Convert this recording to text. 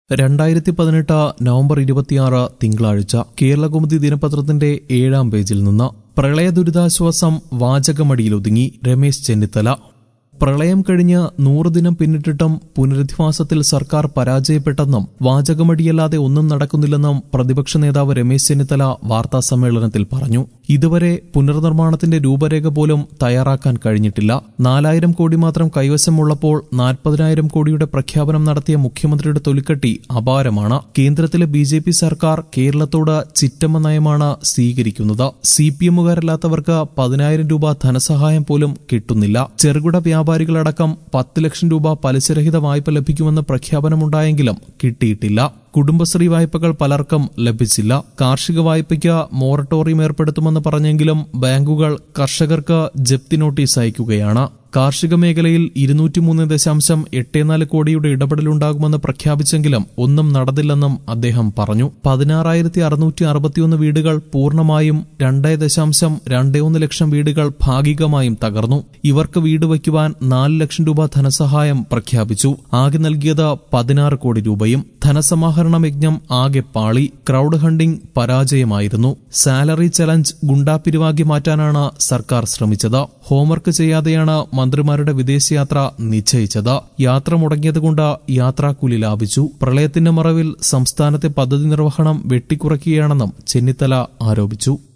രണ്ടായിരത്തി പതിനെട്ട് നവംബർ ഇരുപത്തിയാറ് തിങ്കളാഴ്ച കേരളകൗമുദി ദിനപത്രത്തിന്റെ ഏഴാം പേജിൽ നിന്ന് പ്രളയ ദുരിതാശ്വാസം വാചകമടിയിലൊതുങ്ങി രമേശ് ചെന്നിത്തല പ്രളയം കഴിഞ്ഞ് നൂറ് ദിനം പിന്നിട്ടിട്ടും പുനരധിവാസത്തിൽ സർക്കാർ പരാജയപ്പെട്ടെന്നും വാചകമടിയല്ലാതെ ഒന്നും നടക്കുന്നില്ലെന്നും പ്രതിപക്ഷ നേതാവ് രമേശ് ചെന്നിത്തല വാർത്താസമ്മേളനത്തിൽ പറഞ്ഞു ഇതുവരെ പുനർനിർമ്മാണത്തിന്റെ രൂപരേഖ പോലും തയ്യാറാക്കാൻ കഴിഞ്ഞിട്ടില്ല നാലായിരം കോടി മാത്രം കൈവശമുള്ളപ്പോൾ നാൽപ്പതിനായിരം കോടിയുടെ പ്രഖ്യാപനം നടത്തിയ മുഖ്യമന്ത്രിയുടെ തൊലിക്കട്ടി അപാരമാണ് കേന്ദ്രത്തിലെ ബി ജെ പി സർക്കാർ കേരളത്തോട് ചിറ്റമ്മ നയമാണ് സ്വീകരിക്കുന്നത് സി പി എമ്മുകാരല്ലാത്തവർക്ക് പതിനായിരം രൂപ ധനസഹായം പോലും കിട്ടുന്നില്ല ചെറുകിട വ്യാപാരികളടക്കം പത്ത് ലക്ഷം രൂപ പലിശരഹിത വായ്പ ലഭിക്കുമെന്ന് പ്രഖ്യാപനമുണ്ടായെങ്കിലും കിട്ടിയിട്ടില്ല കുടുംബശ്രീ വായ്പകൾ പലർക്കും ലഭിച്ചില്ല കാർഷിക വായ്പയ്ക്ക് മൊറട്ടോറിയം ഏർപ്പെടുത്തുമെന്ന് പറഞ്ഞെങ്കിലും ബാങ്കുകൾ കർഷകർക്ക് ജപ്തി നോട്ടീസ് അയക്കുകയാണ് കാർഷിക മേഖലയിൽ ഇരുന്നൂറ്റിമൂന്ന് ദശാംശം എട്ടേനാല് കോടിയുടെ ഇടപെടലുണ്ടാകുമെന്ന് പ്രഖ്യാപിച്ചെങ്കിലും ഒന്നും നടന്നില്ലെന്നും അദ്ദേഹം പറഞ്ഞു പതിനാറായിരത്തി അറുന്നൂറ്റി അറുപത്തിയൊന്ന് വീടുകൾ പൂർണ്ണമായും രണ്ടേ ദശാംശം രണ്ടേ ഒന്ന് ലക്ഷം വീടുകൾ ഭാഗികമായും തകർന്നു ഇവർക്ക് വീട് വയ്ക്കുവാൻ നാല് ലക്ഷം രൂപ ധനസഹായം പ്രഖ്യാപിച്ചു ആകെ നൽകിയത് പതിനാറ് കോടി രൂപയും ധനസമാഹരണ യജ്ഞം ആകെ പാളി ക്രൌഡ് ഹണ്ടിംഗ് പരാജയമായിരുന്നു സാലറി ചലഞ്ച് ഗുണ്ടാപിരിവാക്കി മാറ്റാനാണ് സർക്കാർ ശ്രമിച്ചത് ഹോംവർക്ക് ചെയ്യാതെയാണ് മന്ത്രിമാരുടെ വിദേശയാത്ര നിശ്ചയിച്ചത് യാത്ര മുടങ്ങിയതുകൊണ്ട് യാത്രാക്കൂലി ലാഭിച്ചു പ്രളയത്തിന്റെ മറവിൽ സംസ്ഥാനത്തെ പദ്ധതി നിർവഹണം വെട്ടിക്കുറയ്ക്കുകയാണെന്നും ചെന്നിത്തല ആരോപിച്ചു